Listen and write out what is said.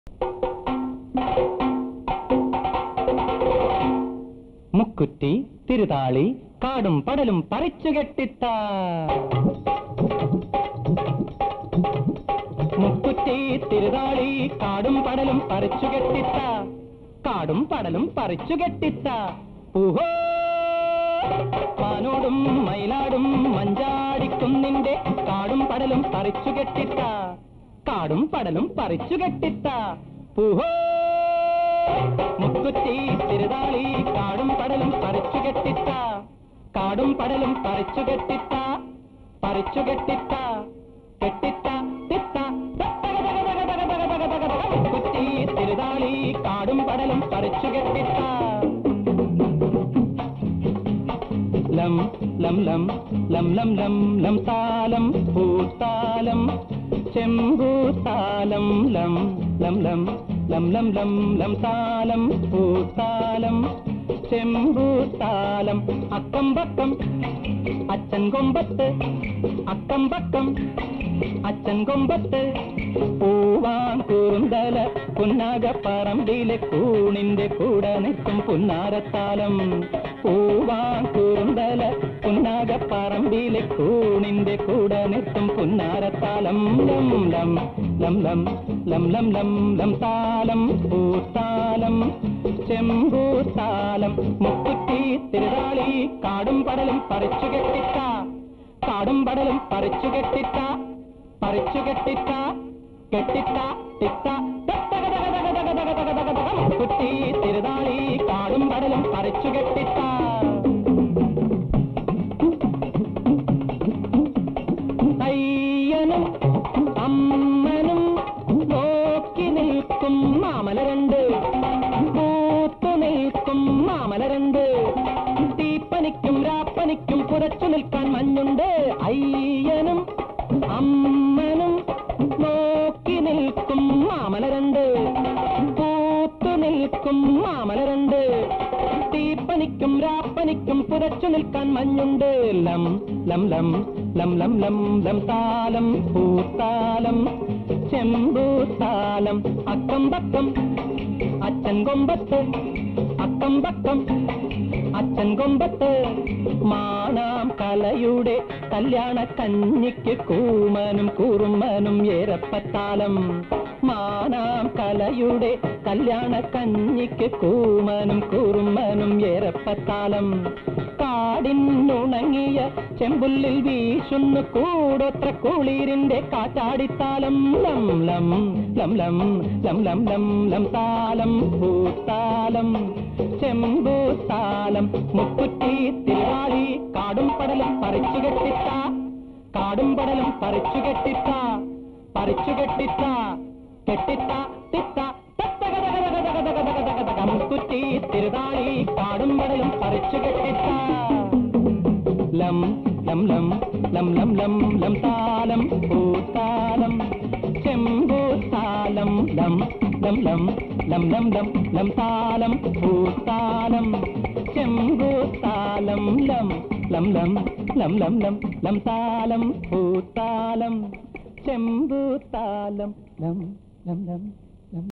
മുക്കുറ്റി തിരുതാളി കാടും പടലും പറിച്ചു കെട്ടിത്ത മുക്കുറ്റി തിരുതാളി കാടും പടലും പറിച്ചു കെട്ടിത്ത കാടും പടലും പറിച്ചു കെട്ടിത്ത ഊഹോ മാനോടും മയിലാടും മഞ്ചാടിക്കുന്നിന്റെ കാടും പടലും പറിച്ചു കെട്ടിത്ത കാടും പടലും പറിച്ചു കെട്ടിത്ത ഊഹോ മുക്കുറ്റി തിരുതാളി കാടും പടലും പറിച്ചു കെട്ടിത്ത കാടും പടലും പറിച്ചു കെട്ടിത്ത പറിച്ചു കെട്ടിത്ത കെട്ടിത്ത തിത്ത മുക്കുറ്റി തിരുതാളി കാടും പടലും പറിച്ചു കെട്ടിത്ത ലം ലം ലം ലം ലം ലം ലം താലം പൂത്താലം ചെമ്പൂത്താലം ലം ലം ലം ലം ലം ലം ലം താലം പൂത്താലം ചെമ്പൂത്താലം അക്കം പക്കം അച്ഛൻ കൊമ്പത്ത് അക്കം പക്കം അച്ഛൻ കൊമ്പത്ത് പൂവാൻ കുറുന്തല പുന്നാകപ്പറമ്പിലെ കൂണിന്റെ കൂടെ നിൽക്കും പുന്നാരത്താലം പൂവാൻ കുറുന്തല പുന്നാകപ്പറമ്പിലെ കൂണിന്റെ കൂടെ നിൽക്കും പുന്നാരത്താലം ലം ലം ലം ലം ലം ലം ലം ലം താലം പൂത്താലം ചെമ്പൂത്താലം മുക്കുറ്റി തിരുതാളി കാടും പടലും പറിച്ചു കെട്ടിട്ട കാടും പടലും പറിച്ചു കെട്ടിട്ട പറിച്ചു കെട്ടിട്ട കെട്ടിട്ട തിട്ട മുക്കുറ്റി തിരുതാളി കാടും പടലും പറിച്ചു കെട്ടിട്ട അയ്യനും അമ്മനും നോക്കി നിൽക്കും മാമല രണ്ട് പൂത്തു നിൽക്കും മാമല രണ്ട് തീപ്പനിക്കും രാപ്പനിക്കും പുറച്ചു നിൽക്കാൻ മഞ്ഞുണ്ട് അയ്യനും അമ്മനും നോക്കി നിൽക്കും മാമല രണ്ട് പൂത്തു നിൽക്കും മാമല രണ്ട് തീപ്പനിക്കും രാപ്പനിക്കും പുറച്ചു നിൽക്കാൻ മഞ്ഞുണ്ട് ലം ലം ലം ലം ലം ലം ലം താലം പൂത്താലം ചെമ്പൂത്താലം അക്കം പക്കം അച്ഛൻ കൊമ്പത്ത് അക്കം പക്കം അച്ഛൻ കൊമ്പത്ത് മാണാം കലയുടെ കല്യാണ കഞ്ഞിക്ക് കൂമനും കുറുമനും ഏറപ്പത്താലം മാനാം കലയുടെ കല്യാണ കഞ്ഞിക്ക് കൂമനും കുറുമനും ഏറപ്പത്താലം കാടിനുണങ്ങിയ ചെമ്പുല്ലിൽ വീശുന്നു കൂടൊത്ര കുളിരിന്റെ കാറ്റാടിത്താലം ലം ലം ലം ലം ലം ലം ലം ലം താലം പൂത്താലം ചെമ്പൂത്താലം മുക്കുറ്റി തിരുവാളി കാടും പടലും പറിച്ചു കെട്ടിത്ത കാടും പടലും പറിച്ചു കെട്ടിത്ത പറിച്ചു കെട്ടിത്ത കെട്ടിത്ത തിത്ത മുക്കുറ്റി തിരുതാളി കാടും പടലും പറിച്ചു കെട്ടിത്ത ലം ലം ലം ലം ലം ലം ലം താലം പൂത്താലം ചെമ്പൂത്താലം ലം ലം ലം ലം ലം ലം ലം താലം പൂത്താലം ചെമ്പൂത്താലം ലം ലം ലം ലം ലം ലം ലം താലം പൂത്താലം ചെമ്പൂത്താലം ലം ലം ലം